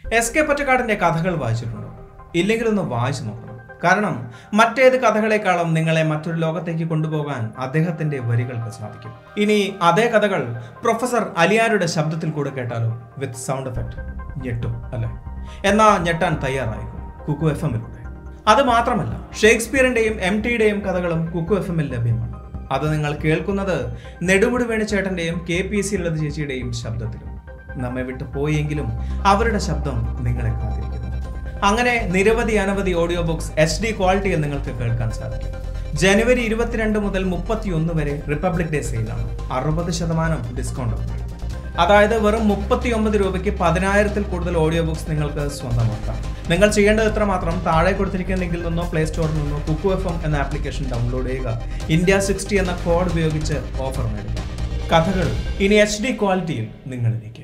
S K പൊറ്റക്കാടിന്റെ കഥകൾ വായിച്ചിട്ടുണ്ടോ ഇല്ലെങ്കിൽ ഒന്ന് വായിച്ചു നോക്കണം കാരണം മറ്റേത് കഥകളെക്കാളും നിങ്ങളെ മറ്റൊരു ലോകത്തേക്ക് കൊണ്ടുപോകാൻ അദ്ദേഹത്തിന്റെ വരികൾക്ക് സാധിക്കും ഇനി അതേ കഥകൾ പ്രൊഫസർ അലിയാരുടെ ശബ്ദത്തിൽ കൂടെ കേട്ടാലോ വിത്ത് സൗണ്ട് എഫക്ട് ഞെട്ടും അല്ലേ എന്നാ ഞെട്ടാൻ തയ്യാറായി കുക്കു എഫ് എമ്മിലൂടെ അത് മാത്രമല്ല ഷേക്സ്പിയറിന്റെയും എം ടിയുടെയും കഥകളും കുക്കു എഫ് എമ്മിൽ ലഭ്യമാണ് അത് നിങ്ങൾ കേൾക്കുന്നത് നെടുമുടി വേണുചേട്ടന്റെയും കെ പി സി ലളിത ചേച്ചിയുടെയും ശബ്ദത്തിലും നമ്മെ വിട്ടു പോയെങ്കിലും അവരുടെ ശബ്ദം നിങ്ങളെ കാത്തിരിക്കുന്നു അങ്ങനെ നിരവധി അനവധി ഓഡിയോ ബുക്സ് എച്ച് ഡി ക്വാളിറ്റിയിൽ നിങ്ങൾക്ക് കേൾക്കാൻ സാധിക്കും ജനുവരി ഇരുപത്തിരണ്ട് മുതൽ മുപ്പത്തിയൊന്ന് വരെ റിപ്പബ്ലിക് ഡേ സെയിലാണ് അറുപത് ശതമാനം ഡിസ്കൗണ്ട് ഉണ്ട് അതായത് വെറും മുപ്പത്തി ഒമ്പത് രൂപയ്ക്ക് പതിനായിരത്തിൽ കൂടുതൽ ഓഡിയോ ബുക്സ് നിങ്ങൾക്ക് സ്വന്തമാക്കാം നിങ്ങൾ ചെയ്യേണ്ടത് ഇത്ര മാത്രം താഴെ കൊടുത്തിരിക്കുന്ന ലിങ്കിൽ നിന്നോ പ്ലേ സ്റ്റോറിൽ നിന്നോ കുക്കു എഫ് എം എന്ന ആപ്ലിക്കേഷൻ ഡൗൺലോഡ് ചെയ്യുക ഇന്ത്യ സിക്സ്റ്റി എന്ന കോഡ് ഉപയോഗിച്ച് ഓഫർ നേടുക കഥകൾ ഇനി എച്ച് ഡി ക്വാളിറ്റിയിൽ നിങ്ങളിലേക്ക്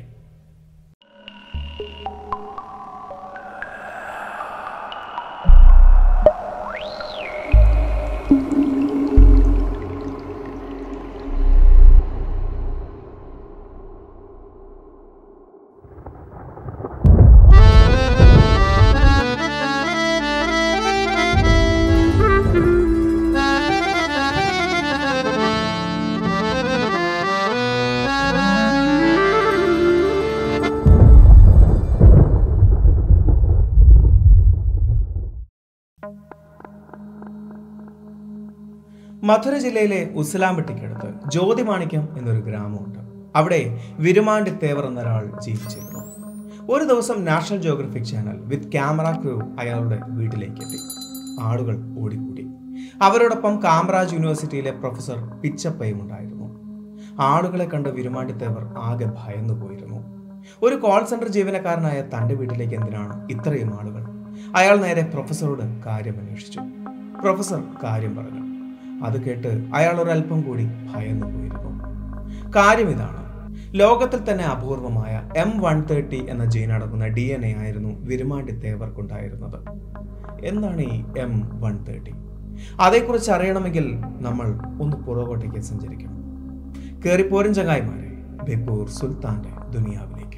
മധുര ജില്ലയിലെ ഉസ്ലാംപെട്ടിക്കടുത്ത് ജ്യോതിമാണിക്യം എന്നൊരു ഗ്രാമമുണ്ട് അവിടെ വിരുമാണ്ടി തേവർ എന്നൊരാൾ ജീവിച്ചിരുന്നു ഒരു ദിവസം National Geographic channel with camera crew അയാളുടെ വീട്ടിലേക്ക് എത്തി ആളുകൾ ഓടിക്കൂടി അവരോടൊപ്പം കാമറാജ് യൂണിവേഴ്സിറ്റിയിലെ പ്രൊഫസർ പിച്ചപ്പയും ഉണ്ടായിരുന്നു ആളുകളെ കണ്ട് വിരുമാണ്ടി തേവർ ആകെ ഭയന്നു പോയിരുന്നു ഒരു കോൾ സെന്റർ ജീവനക്കാരനായ തന്റെ വീട്ടിലേക്ക് എന്തിനാണ് ഇത്രയും ആളുകൾ അയാൾ നേരെ പ്രൊഫസറോട് കാര്യം അന്വേഷിച്ചു പ്രൊഫസർ കാര്യം പറഞ്ഞു അത് കേട്ട് അയാൾ ഒരല്പം കൂടി ഭയന്നു പോയിരുന്നു കാര്യം ഇതാണ് ലോകത്തിൽ തന്നെ അപൂർവമായ എം വൺ തേർട്ടി എന്ന ജീൻ അടങ്ങുന്ന ഡി എൻ എ ആയിരുന്നു വിരുമാണ്ടി തേവർക്കുണ്ടായിരുന്നത് എന്താണ് ഈ എം വൺ തേർട്ടി അതേക്കുറിച്ച് അറിയണമെങ്കിൽ നമ്മൾ ഒന്ന് പുറകോട്ടേക്ക് സഞ്ചരിക്കണം കയറിപ്പോരും ചങ്ങായിമാരെ ബേപ്പൂർ സുൽത്താന്റെ ദുനിയാവിലേക്ക്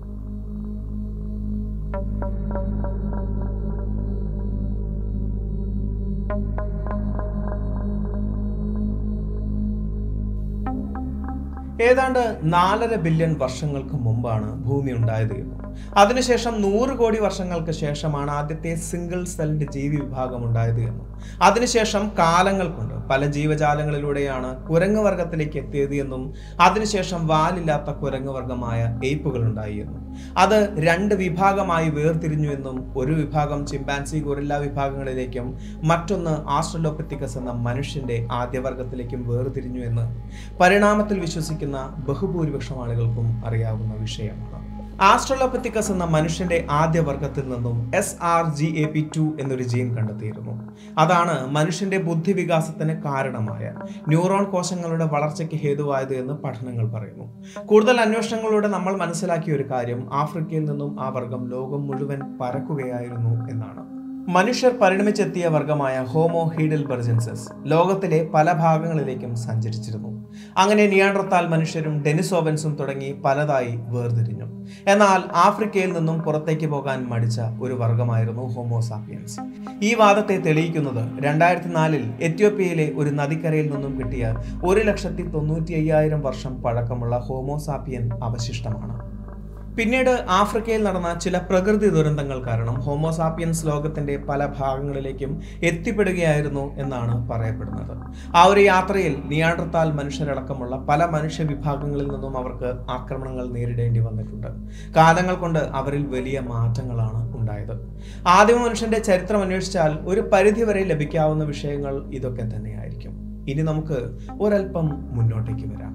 ഏതാണ്ട് നാലര ബില്യൺ വർഷങ്ങൾക്ക് മുമ്പാണ് ഭൂമി ഉണ്ടായത് എന്നും അതിനുശേഷം നൂറ് കോടി വർഷങ്ങൾക്ക് ശേഷമാണ് ആദ്യത്തെ സിംഗിൾ സെൽഡ് ജീവി വിഭാഗം ഉണ്ടായത് എന്നും അതിനുശേഷം കാലങ്ങൾ കൊണ്ട് പല ജീവജാലങ്ങളിലൂടെയാണ് കുരങ്ങ് വർഗത്തിലേക്ക് എത്തിയത് എന്നും അതിനുശേഷം വാലില്ലാത്ത കുരങ്ങ് വർഗമായ എയ്പ്പുകൾ ഉണ്ടായി എന്നും അത് രണ്ട് വിഭാഗമായി വേർതിരിഞ്ഞു എന്നും ഒരു വിഭാഗം ചിമ്പാൻസി ഗൊറില്ല വിഭാഗങ്ങളിലേക്കും മറ്റൊന്ന് ആസ്ട്രലോപെത്തിക്കസ് എന്ന മനുഷ്യന്റെ ആദ്യവർഗത്തിലേക്കും വേർതിരിഞ്ഞു എന്ന് പരിണാമത്തിൽ വിശ്വസിക്കുന്ന ബഹുഭൂരിപക്ഷം ആളുകൾക്കും അറിയാവുന്ന വിഷയമാണ് ആസ്ട്രലോപെത്തിക്കസ് എന്ന മനുഷ്യന്റെ ആദ്യ വർഗത്തിൽ നിന്നും S R G A P two എന്നൊരു ജീൻ കണ്ടെത്തിയിരുന്നു അതാണ് മനുഷ്യന്റെ ബുദ്ധിവികാസത്തിന് കാരണമായ ന്യൂറോൺ കോശങ്ങളുടെ വളർച്ചയ്ക്ക് ഹേതുവായത് എന്ന് പഠനങ്ങൾ പറയുന്നു കൂടുതൽ അന്വേഷണങ്ങളിലൂടെ നമ്മൾ മനസ്സിലാക്കിയ ഒരു കാര്യം ആഫ്രിക്കയിൽ നിന്നും ആ വർഗം ലോകം മുഴുവൻ പരക്കുകയായിരുന്നു എന്നാണ് മനുഷ്യർ പരിണമിച്ചെത്തിയ വർഗമായ ഹോമോ ഹീഡൽ ബർജൻസസ് ലോകത്തിലെ പല ഭാഗങ്ങളിലേക്കും സഞ്ചരിച്ചിരുന്നു അങ്ങനെ നിയാൻഡർത്താൽ മനുഷ്യരും ഡെനിസോവൻസും തുടങ്ങി പലതായി വേർതിരിഞ്ഞു എന്നാൽ ആഫ്രിക്കയിൽ നിന്നും പുറത്തേക്ക് പോകാൻ മടിച്ച ഒരു വർഗമായിരുന്നു ഹോമോസാപ്പിയൻസ് ഈ വാദത്തെ തെളിയിക്കുന്നത് രണ്ടായിരത്തി നാലിൽ എത്യോപ്യയിലെ ഒരു നദിക്കരയിൽ നിന്നും കിട്ടിയ ഒരു ലക്ഷത്തി തൊണ്ണൂറ്റി അയ്യായിരം വർഷം പഴക്കമുള്ള ഹോമോസാപ്പിയൻ അവശിഷ്ടമാണ് പിന്നീട് ആഫ്രിക്കയിൽ നടന്ന ചില പ്രകൃതി ദുരന്തങ്ങൾ കാരണം ഹോമോസാപ്പിയൻസ് ലോകത്തിന്റെ പല ഭാഗങ്ങളിലേക്കും എത്തിപ്പെടുകയായിരുന്നു എന്നാണ് പറയപ്പെടുന്നത് ആ ഒരു യാത്രയിൽ നിയാണ്ടർത്താൽ മനുഷ്യരടക്കമുള്ള പല മനുഷ്യ വിഭാഗങ്ങളിൽ നിന്നും അവർക്ക് ആക്രമണങ്ങൾ നേരിടേണ്ടി വന്നിട്ടുണ്ട് കാലങ്ങൾ കൊണ്ട് അവരിൽ വലിയ മാറ്റങ്ങളാണ് ഉണ്ടായത് ആദിമ മനുഷ്യന്റെ ചരിത്രം അന്വേഷിച്ചാൽ ഒരു പരിധിവരെ ലഭിക്കാവുന്ന വിഷയങ്ങൾ ഇതൊക്കെ തന്നെയായിരിക്കും ഇനി നമുക്ക് ഒരല്പം മുന്നോട്ടേക്ക് വരാം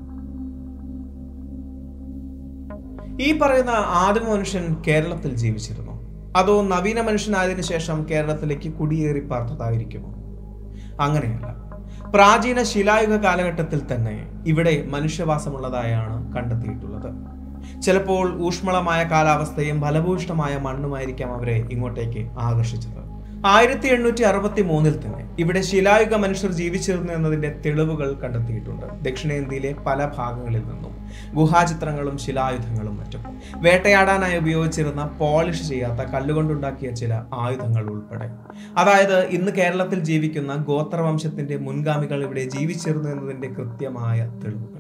ഈ പറയുന്ന ആദിമ മനുഷ്യൻ കേരളത്തിൽ ജീവിച്ചിരുന്നു അതോ നവീന മനുഷ്യനായതിനു ശേഷം കേരളത്തിലേക്ക് കുടിയേറി പാർത്തതായിരിക്കുമോ അങ്ങനെയല്ല പ്രാചീന ശിലായുഗ കാലഘട്ടത്തിൽ തന്നെ ഇവിടെ മനുഷ്യവാസമുള്ളതായാണ് കണ്ടെത്തിയിട്ടുള്ളത് ചിലപ്പോൾ ഊഷ്മളമായ കാലാവസ്ഥയും ഫലഭൂയിഷ്ടമായ മണ്ണുമായിരിക്കാം അവരെ ഇങ്ങോട്ടേക്ക് ആകർഷിച്ചത് ആയിരത്തി എണ്ണൂറ്റി അറുപത്തി മൂന്നിൽ തന്നെ ഇവിടെ ശിലായുഗ മനുഷ്യർ ജീവിച്ചിരുന്നു എന്നതിന്റെ തെളിവുകൾ കണ്ടെത്തിയിട്ടുണ്ട് ദക്ഷിണേന്ത്യയിലെ പല ഭാഗങ്ങളിൽ നിന്നും ഗുഹാചിത്രങ്ങളും ശിലായുധങ്ങളും മറ്റും വേട്ടയാടാനായി ഉപയോഗിച്ചിരുന്ന പോളിഷ് ചെയ്യാത്ത കല്ലുകൊണ്ടുണ്ടാക്കിയ ചില ആയുധങ്ങൾ ഉൾപ്പെടെ അതായത് ഇന്ന് കേരളത്തിൽ ജീവിക്കുന്ന ഗോത്രവംശത്തിന്റെ മുൻഗാമികൾ ഇവിടെ ജീവിച്ചിരുന്നു എന്നതിന്റെ കൃത്യമായ തെളിവുകൾ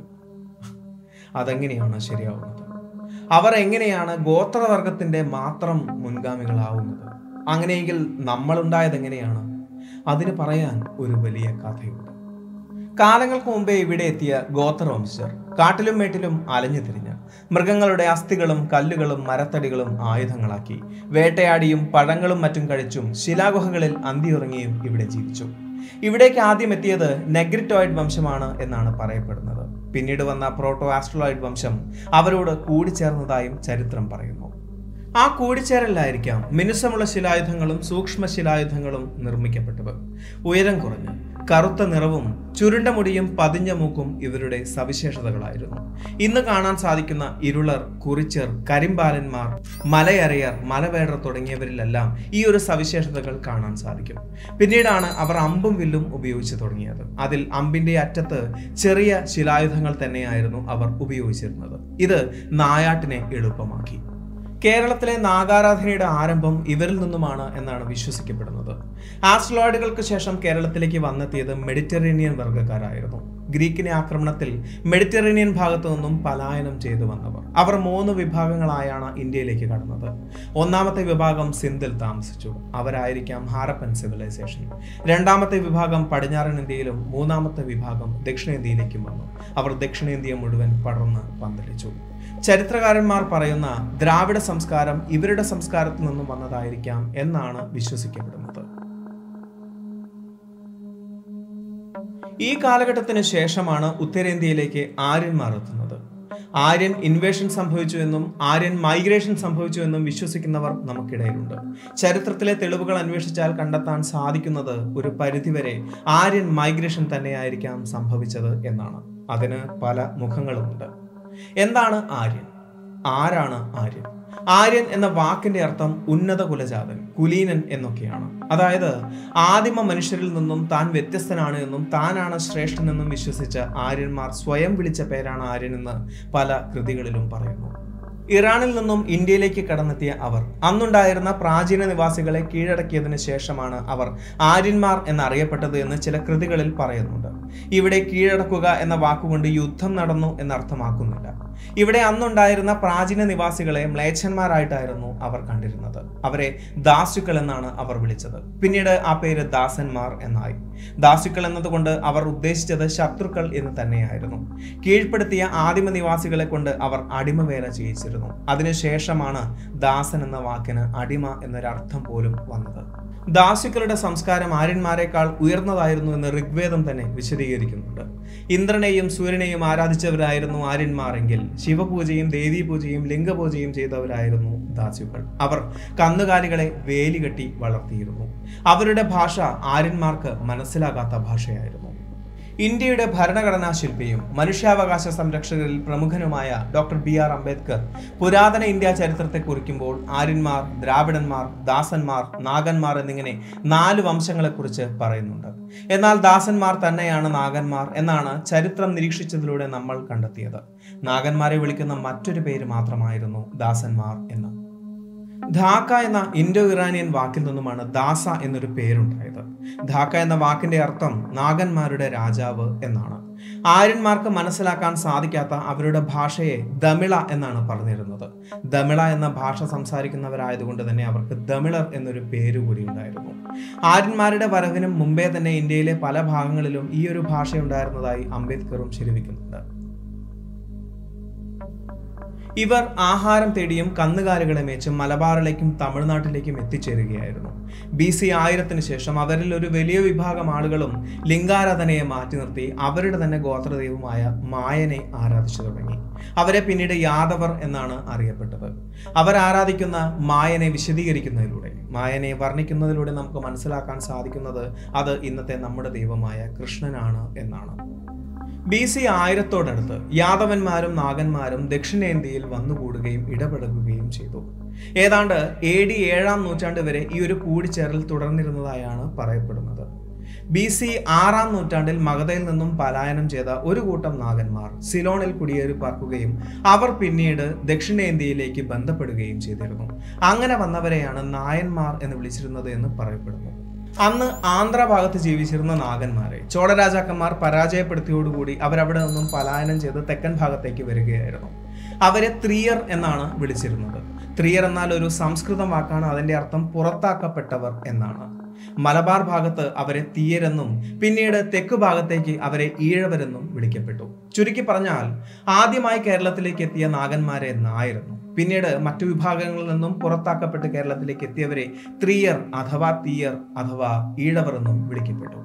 അതെങ്ങനെയാണ് ശരിയാവുന്നത് അവർ എങ്ങനെയാണ് ഗോത്രവർഗത്തിന്റെ മാത്രം മുൻഗാമികളാവുന്നത് അങ്ങനെയെങ്കിൽ നമ്മളുണ്ടായത് എങ്ങനെയാണ് അതിന് പറയാൻ ഒരു വലിയ കഥയുണ്ട് കാലങ്ങൾക്ക് മുമ്പേ ഇവിടെ എത്തിയ ഗോത്രവംശർ കാട്ടിലും മേട്ടിലും അലഞ്ഞു തിരിഞ്ഞ് മൃഗങ്ങളുടെ അസ്ഥികളും കല്ലുകളും മരത്തടികളും ആയുധങ്ങളാക്കി വേട്ടയാടിയും പഴങ്ങളും മറ്റും കഴിച്ചും ശിലാഗുഹകളിൽ അന്തിയുറങ്ങിയും ഇവിടെ ജീവിച്ചു ഇവിടേക്ക് ആദ്യം എത്തിയത് നെഗ്രിറ്റോയിഡ് വംശമാണ് എന്നാണ് പറയപ്പെടുന്നത് പിന്നീട് വന്ന പ്രോട്ടോ ആസ്ട്രോയിഡ് വംശം അവരോട് കൂടിച്ചേർന്നതായും ചരിത്രം പറയുന്നു ആ കൂടിച്ചേരലിലായിരിക്കാം മിനുസമുള്ള ശിലായുധങ്ങളും സൂക്ഷ്മ ശിലായുധങ്ങളും നിർമ്മിക്കപ്പെട്ടത് ഉയരം കുറഞ്ഞ് കറുത്ത നിറവും ചുരുണ്ട മുടിയും പതിഞ്ഞ മൂക്കും ഇവരുടെ സവിശേഷതകളായിരുന്നു ഇന്ന് കാണാൻ സാധിക്കുന്ന ഇരുളർ കുറിച്ചർ കരിമ്പാലന്മാർ മലയറിയർ മലവേടർ തുടങ്ങിയവരിലെല്ലാം ഈ ഒരു സവിശേഷതകൾ കാണാൻ സാധിക്കും പിന്നീടാണ് അവർ അമ്പും വില്ലും ഉപയോഗിച്ച് തുടങ്ങിയത് അതിൽ അമ്പിന്റെ അറ്റത്ത് ചെറിയ ശിലായുധങ്ങൾ തന്നെയായിരുന്നു അവർ ഉപയോഗിച്ചിരുന്നത് ഇത് നായാട്ടിനെ എളുപ്പമാക്കി കേരളത്തിലെ നാഗാരാധനയുടെ ആരംഭം ഇവരിൽ നിന്നുമാണ് എന്നാണ് വിശ്വസിക്കപ്പെടുന്നത് ആസ്ട്രോയിഡുകൾക്ക് ശേഷം കേരളത്തിലേക്ക് വന്നെത്തിയത് മെഡിറ്ററേനിയൻ വർഗ്ഗക്കാരായിരുന്നു ഗ്രീക്കിനെ ആക്രമണത്തിൽ മെഡിറ്ററേനിയൻ ഭാഗത്തു നിന്നും പലായനം ചെയ്തു വന്നവർ അവർ മൂന്ന് വിഭാഗങ്ങളായാണ് ഇന്ത്യയിലേക്ക് കടന്നത് ഒന്നാമത്തെ വിഭാഗം സിന്ധിൽ താമസിച്ചു അവരായിരിക്കാം ഹാരപ്പൻ സിവിലൈസേഷൻ രണ്ടാമത്തെ വിഭാഗം പടിഞ്ഞാറൻ ഇന്ത്യയിലും മൂന്നാമത്തെ വിഭാഗം ദക്ഷിണേന്ത്യയിലേക്കും വന്നു അവർ ദക്ഷിണേന്ത്യ മുഴുവൻ പടർന്ന് പന്തലിച്ചു ചരിത്രകാരന്മാർ പറയുന്ന ദ്രാവിഡ സംസ്കാരം ഇവരുടെ സംസ്കാരത്തിൽ നിന്നും വന്നതായിരിക്കാം എന്നാണ് വിശ്വസിക്കപ്പെടുന്നത് ഈ കാലഘട്ടത്തിന് ശേഷമാണ് ഉത്തരേന്ത്യയിലേക്ക് ആര്യന്മാർ എത്തുന്നത് ആര്യൻ ഇൻവേഷൻ സംഭവിച്ചു എന്നും ആര്യൻ മൈഗ്രേഷൻ സംഭവിച്ചു എന്നും വിശ്വസിക്കുന്നവർ നമുക്കിടയിലുണ്ട് ചരിത്രത്തിലെ തെളിവുകൾ അന്വേഷിച്ചാൽ കണ്ടെത്താൻ സാധിക്കുന്നത് ഒരു പരിധിവരെ ആര്യൻ മൈഗ്രേഷൻ തന്നെയായിരിക്കാം സംഭവിച്ചത് എന്നാണ് അതിന് പല മുഖങ്ങളുമുണ്ട് എന്താണ് ആര്യൻ ആരാണ് ആര്യൻ ആര്യൻ എന്ന വാക്കിന്റെ അർത്ഥം ഉന്നത കുലജാതൻ കുലീനൻ എന്നൊക്കെയാണ് അതായത് ആദിമ മനുഷ്യരിൽ നിന്നും താൻ വ്യത്യസ്തനാണ് എന്നും താനാണ് ശ്രേഷ്ഠനെന്നും വിശ്വസിച്ച ആര്യന്മാർ സ്വയം വിളിച്ച പേരാണ് ആര്യൻ എന്ന് പല കൃതികളിലും പറയുന്നു ഇറാനിൽ നിന്നും ഇന്ത്യയിലേക്ക് കടന്നെത്തിയ അവർ അന്നുണ്ടായിരുന്ന പ്രാചീന നിവാസികളെ കീഴടക്കിയതിന് ശേഷമാണ് അവർ ആര്യന്മാർ എന്നറിയപ്പെട്ടത് എന്ന് ചില കൃതികളിൽ പറയുന്നുണ്ട് ഇവിടെ കീഴടക്കുക എന്ന വാക്കുകൊണ്ട് യുദ്ധം നടന്നു എന്നർത്ഥമാക്കുന്നില്ല ഇവിടെ അന്നുണ്ടായിരുന്ന പ്രാചീന നിവാസികളെ മ്ലേച്ഛന്മാരായിട്ടായിരുന്നു അവർ കണ്ടിരുന്നത് അവരെ ദാസുക്കൾ എന്നാണ് അവർ വിളിച്ചത് പിന്നീട് ആ പേര് ദാസന്മാർ എന്നായി ദാസുക്കൾ എന്നതുകൊണ്ട് അവർ ഉദ്ദേശിച്ചത് ശത്രുക്കൾ എന്ന് തന്നെയായിരുന്നു കീഴ്പ്പെടുത്തിയ ആദിമ നിവാസികളെ കൊണ്ട് അവർ അടിമവേല ചെയ്യിച്ചിരുന്നു അതിനുശേഷമാണ് ദാസൻ എന്ന വാക്കിന് അടിമ എന്നൊരർത്ഥം പോലും വന്നത് ദാസുക്കളുടെ സംസ്കാരം ആര്യന്മാരെക്കാൾ ഉയർന്നതായിരുന്നു എന്ന് ഋഗ്വേദം തന്നെ വിശദീകരിക്കുന്നുണ്ട് ഇന്ദ്രനെയും സൂര്യനെയും ആരാധിച്ചവരായിരുന്നു ആര്യന്മാരെങ്കിൽ ശിവപൂജയും ദേവീപൂജയും ലിംഗപൂജയും ചെയ്തവരായിരുന്നു ദാസുക്കൾ അവർ കന്നുകാലികളെ വേലികെട്ടി വളർത്തിയിരുന്നു അവരുടെ ഭാഷ ആര്യന്മാർക്ക് മനസ്സിലാകാത്ത ഭാഷയായിരുന്നു ഇന്ത്യയുടെ ഭരണഘടനാ ശില്പിയും മനുഷ്യാവകാശ സംരക്ഷകരിൽ പ്രമുഖനുമായ ഡോക്ടർ ബി ആർ അംബേദ്കർ പുരാതന ഇന്ത്യ ചരിത്രത്തെ കുറിക്കുമ്പോൾ ആര്യന്മാർ ദ്രാവിഡന്മാർ ദാസന്മാർ നാഗന്മാർ എന്നിങ്ങനെ നാല് വംശങ്ങളെക്കുറിച്ച് പറയുന്നുണ്ട് എന്നാൽ ദാസന്മാർ തന്നെയാണ് നാഗന്മാർ എന്നാണ് ചരിത്രം നിരീക്ഷിച്ചതിലൂടെ നമ്മൾ കണ്ടെത്തിയത് നാഗന്മാരെ വിളിക്കുന്ന മറ്റൊരു പേര് മാത്രമായിരുന്നു ദാസന്മാർ എന്ന് ധാക്ക എന്ന ഇൻഡോ ഇറാനിയൻ വാക്കിൽ നിന്നുമാണ് ദാസ എന്നൊരു പേരുണ്ടായത് ധാക്ക എന്ന വാക്കിന്റെ അർത്ഥം നാഗന്മാരുടെ രാജാവ് എന്നാണ് ആര്യന്മാർക്ക് മനസ്സിലാക്കാൻ സാധിക്കാത്ത അവരുടെ ഭാഷയെ ദമിള എന്നാണ് പറഞ്ഞിരുന്നത് ദമിള എന്ന ഭാഷ സംസാരിക്കുന്നവരായതുകൊണ്ട് തന്നെ അവർക്ക് ദമിളർ എന്നൊരു പേര് കൂടി ഉണ്ടായിരുന്നു ആര്യന്മാരുടെ വരവിനും മുമ്പേ തന്നെ ഇന്ത്യയിലെ പല ഭാഗങ്ങളിലും ഈ ഒരു ഭാഷ ഉണ്ടായിരുന്നതായി അംബേദ്കറും ശരിവെക്കുന്നുണ്ട് ഇവർ ആഹാരം തേടിയും കന്നുകാലികളെ മേച്ചും മലബാറിലേക്കും തമിഴ്നാട്ടിലേക്കും എത്തിച്ചേരുകയായിരുന്നു ബി സി ആയിരത്തിന് ശേഷം അവരിൽ ഒരു വലിയ വിഭാഗം ആളുകളും ലിംഗാരാധനയെ മാറ്റി നിർത്തി അവരുടെ തന്നെ ഗോത്രദൈവമായ മായനെ ആരാധിച്ചു തുടങ്ങി അവരെ പിന്നീട് യാദവർ എന്നാണ് അറിയപ്പെട്ടത് അവർ ആരാധിക്കുന്ന മായനെ വിശദീകരിക്കുന്നതിലൂടെ മായനെ വർണ്ണിക്കുന്നതിലൂടെ നമുക്ക് മനസ്സിലാക്കാൻ സാധിക്കുന്നത് അത് ഇന്നത്തെ നമ്മുടെ ദൈവമായ കൃഷ്ണനാണ് എന്നാണ് ബി സി ആയിരത്തോടടുത്ത് യാദവന്മാരും നാഗന്മാരും ദക്ഷിണേന്ത്യയിൽ വന്നുകൂടുകയും ഇടപെടുകയും ചെയ്തു ഏതാണ്ട് എ ഡി ഏഴാം നൂറ്റാണ്ട് വരെ ഈ ഒരു കൂടിച്ചേരൽ തുടർന്നിരുന്നതായാണ് പറയപ്പെടുന്നത് ബി സി ആറാം നൂറ്റാണ്ടിൽ മഗധയിൽ നിന്നും പലായനം ചെയ്ത ഒരു കൂട്ടം നാഗന്മാർ സിലോണിൽ കുടിയേറി പാർക്കുകയും അവർ പിന്നീട് ദക്ഷിണേന്ത്യയിലേക്ക് ബന്ധപ്പെടുകയും ചെയ്തിരുന്നു അങ്ങനെ വന്നവരെയാണ് നായന്മാർ എന്ന് വിളിച്ചിരുന്നത് എന്ന് പറയപ്പെടുന്നു അന്ന് ആന്ധ്ര ഭാഗത്ത് ജീവിച്ചിരുന്ന നാഗന്മാരെ ചോളരാജാക്കന്മാർ പരാജയപ്പെടുത്തിയോടുകൂടി അവരവിടെ നിന്നും പലായനം ചെയ്ത് തെക്കൻ ഭാഗത്തേക്ക് വരികയായിരുന്നു അവരെ ത്രിയർ എന്നാണ് വിളിച്ചിരുന്നത് ത്രിയർ എന്നാൽ ഒരു സംസ്കൃതം വാക്കാണ് അതിന്റെ അർത്ഥം പുറത്താക്കപ്പെട്ടവർ എന്നാണ് മലബാർ ഭാഗത്ത് അവരെ തീയരെന്നും പിന്നീട് തെക്ക് ഭാഗത്തേക്ക് അവരെ ഈഴവരെന്നും വിളിക്കപ്പെട്ടു ചുരുക്കി പറഞ്ഞാൽ ആദ്യമായി കേരളത്തിലേക്ക് എത്തിയ നാഗന്മാരെ നായരെന്നും പിന്നീട് മറ്റു വിഭാഗങ്ങളിൽ നിന്നും പുറത്താക്കപ്പെട്ട് കേരളത്തിലേക്ക് എത്തിയവരെ ത്രിയർ അഥവാ തീയർ അഥവാ ഈഴവർ എന്നും വിളിക്കപ്പെട്ടു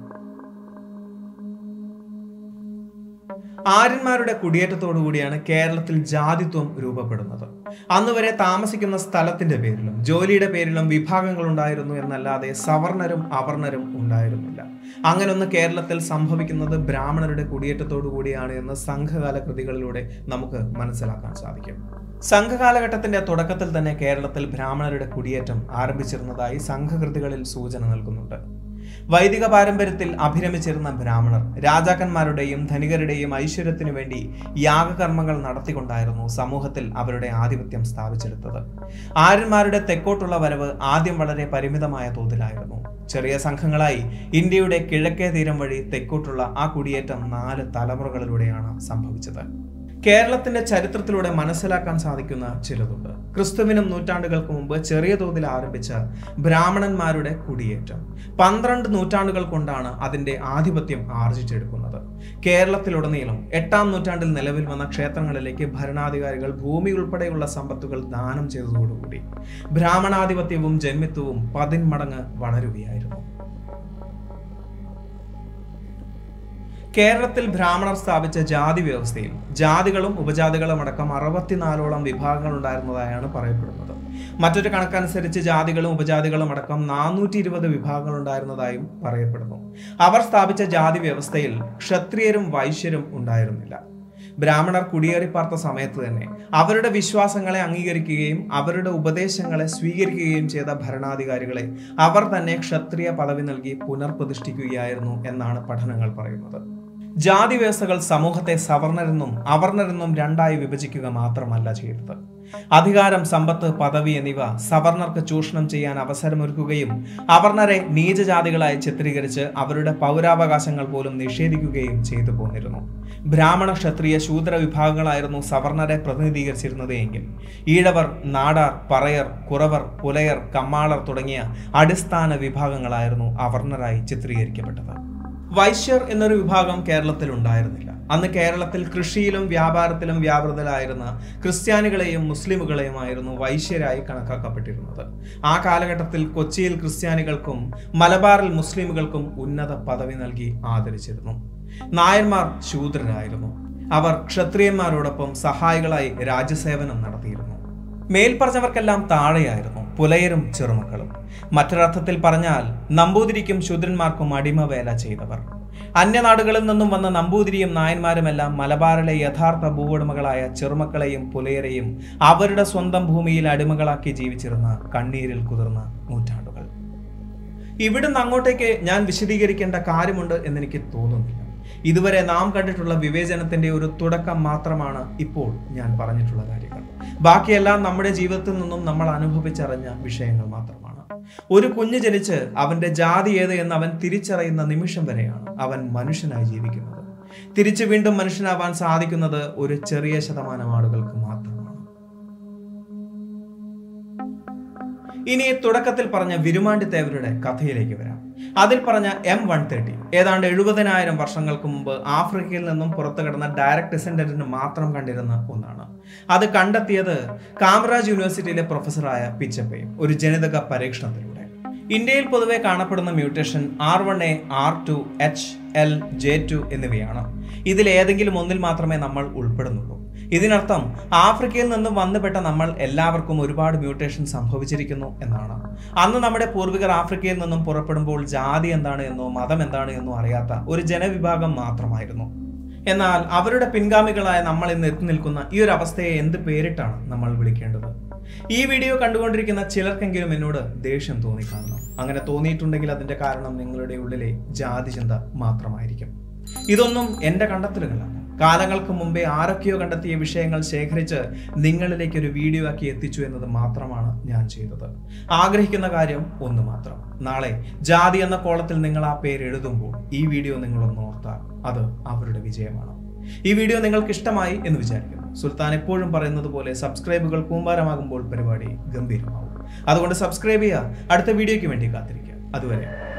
ആര്യന്മാരുടെ കുടിയേറ്റത്തോടുകൂടിയാണ് കേരളത്തിൽ ജാതിത്വം രൂപപ്പെടുന്നത് അന്ന് വരെ താമസിക്കുന്ന സ്ഥലത്തിന്റെ പേരിലും ജോലിയുടെ പേരിലും വിഭാഗങ്ങൾ ഉണ്ടായിരുന്നു എന്നല്ലാതെ സവർണരും അവർണരും ഉണ്ടായിരുന്നില്ല അങ്ങനൊന്ന് കേരളത്തിൽ സംഭവിക്കുന്നത് ബ്രാഹ്മണരുടെ കുടിയേറ്റത്തോടു കൂടിയാണ് എന്ന് സംഘകാല കൃതികളിലൂടെ നമുക്ക് മനസ്സിലാക്കാൻ സാധിക്കും സംഘകാലഘട്ടത്തിന്റെ തുടക്കത്തിൽ തന്നെ കേരളത്തിൽ ബ്രാഹ്മണരുടെ കുടിയേറ്റം ആരംഭിച്ചിരുന്നതായി സംഘകൃതികളിൽ സൂചന നൽകുന്നുണ്ട് വൈദിക പാരമ്പര്യത്തിൽ അഭിരമിച്ചിരുന്ന ബ്രാഹ്മണർ രാജാക്കന്മാരുടെയും ധനികരുടെയും ഐശ്വര്യത്തിനു വേണ്ടി യാഗകർമ്മങ്ങൾ നടത്തിക്കൊണ്ടായിരുന്നു സമൂഹത്തിൽ അവരുടെ ആധിപത്യം സ്ഥാപിച്ചെടുത്തത് ആര്യന്മാരുടെ തെക്കോട്ടുള്ള വരവ് ആദ്യം വളരെ പരിമിതമായ തോതിലായിരുന്നു ചെറിയ സംഘങ്ങളായി ഇന്ത്യയുടെ കിഴക്കേ തീരം വഴി തെക്കോട്ടുള്ള ആ കുടിയേറ്റം നാല് തലമുറകളിലൂടെയാണ് സംഭവിച്ചത് കേരളത്തിന്റെ ചരിത്രത്തിലൂടെ മനസ്സിലാക്കാൻ സാധിക്കുന്ന ചിലതുണ്ട് ക്രിസ്തുവിനും നൂറ്റാണ്ടുകൾക്ക് മുമ്പ് ചെറിയ തോതിൽ ആരംഭിച്ച ബ്രാഹ്മണന്മാരുടെ കുടിയേറ്റം പന്ത്രണ്ട് നൂറ്റാണ്ടുകൾ കൊണ്ടാണ് അതിന്റെ ആധിപത്യം ആർജിച്ചെടുക്കുന്നത് കേരളത്തിലുടനീളം എട്ടാം നൂറ്റാണ്ടിൽ നിലവിൽ വന്ന ക്ഷേത്രങ്ങളിലേക്ക് ഭരണാധികാരികൾ ഭൂമി ഉൾപ്പെടെയുള്ള സമ്പത്തുകൾ ദാനം ചെയ്തതോടുകൂടി ബ്രാഹ്മണാധിപത്യവും ജന്മിത്വവും പതിന്മടങ്ങ് വളരുകയായിരുന്നു കേരളത്തിൽ ബ്രാഹ്മണർ സ്ഥാപിച്ച ജാതി വ്യവസ്ഥയിൽ ജാതികളും ഉപജാതികളും അടക്കം അറുപത്തിനാലോളം വിഭാഗങ്ങൾ ഉണ്ടായിരുന്നതായാണ് പറയപ്പെടുന്നത് മറ്റൊരു കണക്കനുസരിച്ച് ജാതികളും ഉപജാതികളും അടക്കം നാനൂറ്റി ഇരുപത് വിഭാഗങ്ങൾ ഉണ്ടായിരുന്നതായും പറയപ്പെടുന്നു അവർ സ്ഥാപിച്ച ജാതി വ്യവസ്ഥയിൽ ക്ഷത്രിയരും വൈശ്യരും ഉണ്ടായിരുന്നില്ല ബ്രാഹ്മണർ കുടിയേറിപ്പാർത്ത സമയത്ത് തന്നെ അവരുടെ വിശ്വാസങ്ങളെ അംഗീകരിക്കുകയും അവരുടെ ഉപദേശങ്ങളെ സ്വീകരിക്കുകയും ചെയ്ത ഭരണാധികാരികളെ അവർ തന്നെ ക്ഷത്രിയ പദവി നൽകി പുനർപ്രതിഷ്ഠിക്കുകയായിരുന്നു എന്നാണ് പഠനങ്ങൾ പറയുന്നത് ജാതി വ്യവസ്ഥകൾ സമൂഹത്തെ സവർണരെന്നും അവർണരെന്നും രണ്ടായി വിഭജിക്കുക മാത്രമല്ല ചെയ്തത് അധികാരം സമ്പത്ത് പദവി എന്നിവ സവർണർക്ക് ചൂഷണം ചെയ്യാൻ അവസരമൊരുക്കുകയും അവർണരെ നീചജാതികളായി ചിത്രീകരിച്ച് അവരുടെ പൗരാവകാശങ്ങൾ പോലും നിഷേധിക്കുകയും ചെയ്തു പോന്നിരുന്നു ബ്രാഹ്മണ ക്ഷത്രിയ ശൂദ്ര വിഭാഗങ്ങളായിരുന്നു സവർണരെ പ്രതിനിധീകരിച്ചിരുന്നത് എങ്കിൽ ഈഴവർ നാടാർ പറയർ കുറവർ പുലയർ കമ്മാളർ തുടങ്ങിയ അടിസ്ഥാന വിഭാഗങ്ങളായിരുന്നു അവർണരായി ചിത്രീകരിക്കപ്പെട്ടത് വൈശ്യർ എന്നൊരു വിഭാഗം കേരളത്തിൽ ഉണ്ടായിരുന്നില്ല അന്ന് കേരളത്തിൽ കൃഷിയിലും വ്യാപാരത്തിലും വ്യാപൃതരായിരുന്ന ക്രിസ്ത്യാനികളെയും മുസ്ലിമുകളെയുമായിരുന്നു വൈശ്യരായി കണക്കാക്കപ്പെട്ടിരുന്നത് ആ കാലഘട്ടത്തിൽ കൊച്ചിയിൽ ക്രിസ്ത്യാനികൾക്കും മലബാറിൽ മുസ്ലിമുകൾക്കും ഉന്നത പദവി നൽകി ആദരിച്ചിരുന്നു നായന്മാർ ശൂദ്രരായിരുന്നു അവർ ക്ഷത്രിയന്മാരോടൊപ്പം സഹായികളായി രാജ്യസേവനം നടത്തിയിരുന്നു മേൽപ്പറഞ്ഞവർക്കെല്ലാം താഴെയായിരുന്നു പുലയരും ചെറുമക്കളും മറ്റൊരർത്ഥത്തിൽ പറഞ്ഞാൽ നമ്പൂതിരിക്കും ശൂദ്രന്മാർക്കും അടിമവേല ചെയ്തവർ അന്യനാടുകളിൽ നിന്നും വന്ന നമ്പൂതിരിയും നായന്മാരുമെല്ലാം മലബാറിലെ യഥാർത്ഥ ഭൂവുടമകളായ ചെറുമക്കളെയും പുലയരെയും അവരുടെ സ്വന്തം ഭൂമിയിൽ അടിമകളാക്കി ജീവിച്ചിരുന്ന കണ്ണീരിൽ കുതിർന്ന നൂറ്റാണ്ടുകൾ ഇവിടുന്ന് അങ്ങോട്ടേക്ക് ഞാൻ വിശദീകരിക്കേണ്ട കാര്യമുണ്ട് എന്നെനിക്ക് തോന്നുന്നില്ല ഇതുവരെ നാം കണ്ടിട്ടുള്ള വിവേചനത്തിന്റെ ഒരു തുടക്കം മാത്രമാണ് ഇപ്പോൾ ഞാൻ പറഞ്ഞിട്ടുള്ള കാര്യങ്ങൾ ബാക്കിയെല്ലാം നമ്മുടെ ജീവിതത്തിൽ നിന്നും നമ്മൾ അനുഭവിച്ചറിഞ്ഞ വിഷയങ്ങൾ മാത്രമാണ് ഒരു കുഞ്ഞ് ജനിച്ച് അവന്റെ ജാതി ഏത് എന്ന് അവൻ തിരിച്ചറിയുന്ന നിമിഷം വരെയാണ് അവൻ മനുഷ്യനായി ജീവിക്കുന്നത് തിരിച്ചു വീണ്ടും മനുഷ്യനാവാൻ സാധിക്കുന്നത് ഒരു ചെറിയ ശതമാനം ആളുകൾക്ക് മാത്രമാണ് ഇനി തുടക്കത്തിൽ പറഞ്ഞ വിരുമാണ്ടി തേവരുടെ കഥയിലേക്ക് വരാം അതിൽ പറഞ്ഞ എം വൺ തേർട്ടി ഏതാണ്ട് എഴുപതിനായിരം വർഷങ്ങൾക്ക് മുമ്പ് ആഫ്രിക്കയിൽ നിന്നും പുറത്തു കിടന്ന ഡയറക്ട് ഡിസെൻഡന്റിന് മാത്രം കണ്ടിരുന്ന ഒന്നാണ് അത് കണ്ടെത്തിയത് കാമറാജ് യൂണിവേഴ്സിറ്റിയിലെ പ്രൊഫസറായ പിച്ചപ്പയും ഒരു ജനിതക പരീക്ഷണത്തിലൂടെ ഇന്ത്യയിൽ പൊതുവെ കാണപ്പെടുന്ന mutation R one A R two H L J two എന്നിവയാണ് ഇതിൽ ഏതെങ്കിലും ഒന്നിൽ മാത്രമേ നമ്മൾ ഉൾപ്പെടുന്നുള്ളൂ ഇതിനർത്ഥം ആഫ്രിക്കയിൽ നിന്നും വന്നുപെട്ട നമ്മൾ എല്ലാവർക്കും ഒരുപാട് മ്യൂട്ടേഷൻ സംഭവിച്ചിരിക്കുന്നു എന്നാണ് അന്ന് നമ്മുടെ പൂർവികർ ആഫ്രിക്കയിൽ നിന്നും പുറപ്പെടുമ്പോൾ ജാതി എന്താണ് എന്നോ മതം എന്താണ് എന്നോ അറിയാത്ത ഒരു ജനവിഭാഗം മാത്രമായിരുന്നു എന്നാൽ അവരുടെ പിൻഗാമികളായ നമ്മൾ ഇന്ന് എത്തി നിൽക്കുന്ന ഈ ഒരു അവസ്ഥയെ എന്ത് പേരിട്ടാണ് നമ്മൾ വിളിക്കേണ്ടത് ഈ വീഡിയോ കണ്ടുകൊണ്ടിരിക്കുന്ന ചിലർക്കെങ്കിലും എന്നോട് ദേഷ്യം തോന്നിക്കാണണം അങ്ങനെ തോന്നിയിട്ടുണ്ടെങ്കിൽ അതിന്റെ കാരണം നിങ്ങളുടെ ഉള്ളിലെ ജാതി ചിന്ത മാത്രമായിരിക്കും ഇതൊന്നും എൻ്റെ കണ്ടെത്തലുകളല്ല കാലങ്ങൾക്ക് മുമ്പേ ആരൊക്കെയോ കണ്ടെത്തിയ വിഷയങ്ങൾ ശേഖരിച്ച് നിങ്ങളിലേക്ക് ഒരു വീഡിയോ ആക്കി എത്തിച്ചു എന്നത് മാത്രമാണ് ഞാൻ ചെയ്തത് ആഗ്രഹിക്കുന്ന കാര്യം ഒന്ന് മാത്രം നാളെ ജാതി എന്ന കോളത്തിൽ നിങ്ങൾ ആ പേര് എഴുതുമ്പോൾ ഈ വീഡിയോ നിങ്ങളൊന്ന് ഓർത്താൽ അത് അവരുടെ വിജയമാണ് ഈ വീഡിയോ നിങ്ങൾക്ക് ഇഷ്ടമായി എന്ന് വിചാരിക്കുന്നു സുൽത്താൻ എപ്പോഴും പറയുന്നത് പോലെ സബ്സ്ക്രൈബുകൾ കൂമ്പാരമാകുമ്പോൾ പരിപാടി ഗംഭീരമാവും അതുകൊണ്ട് സബ്സ്ക്രൈബ് ചെയ്യുക അടുത്ത വീഡിയോയ്ക്ക് വേണ്ടി കാത്തിരിക്കുക അതുവരെ